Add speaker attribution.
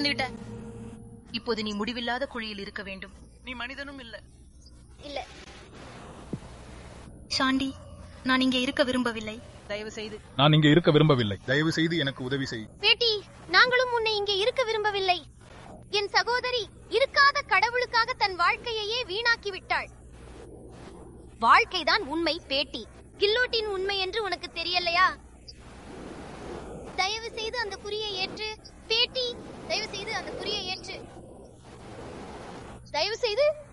Speaker 1: வந்துட்ட இப்போது நீ முடிவில்லாத குழியில் இருக்க வேண்டும்
Speaker 2: நீ மனிதனும் இல்ல
Speaker 3: இல்ல
Speaker 4: சாண்டி நான் இங்கே இருக்க விரும்பவில்லை
Speaker 2: தயவு செய்து
Speaker 5: நான் இங்கே இருக்க விரும்பவில்லை தயவு செய்து எனக்கு உதவி செய்
Speaker 3: பேட்டி நாங்களும் உன்னை இங்கே இருக்க விரும்பவில்லை என் சகோதரி இருக்காத கடவுளுக்காக தன் வாழ்க்கையையே வீணாக்கி விட்டாள் வாழ்க்கைதான் உண்மை பேட்டி கில்லோட்டின் உண்மை என்று உனக்கு தெரியலையா தயவு செய்து அந்த குறியை ஏற்று பேட்டி தயவு செய்து அந்த குறியை ஏற்று தயவு செய்து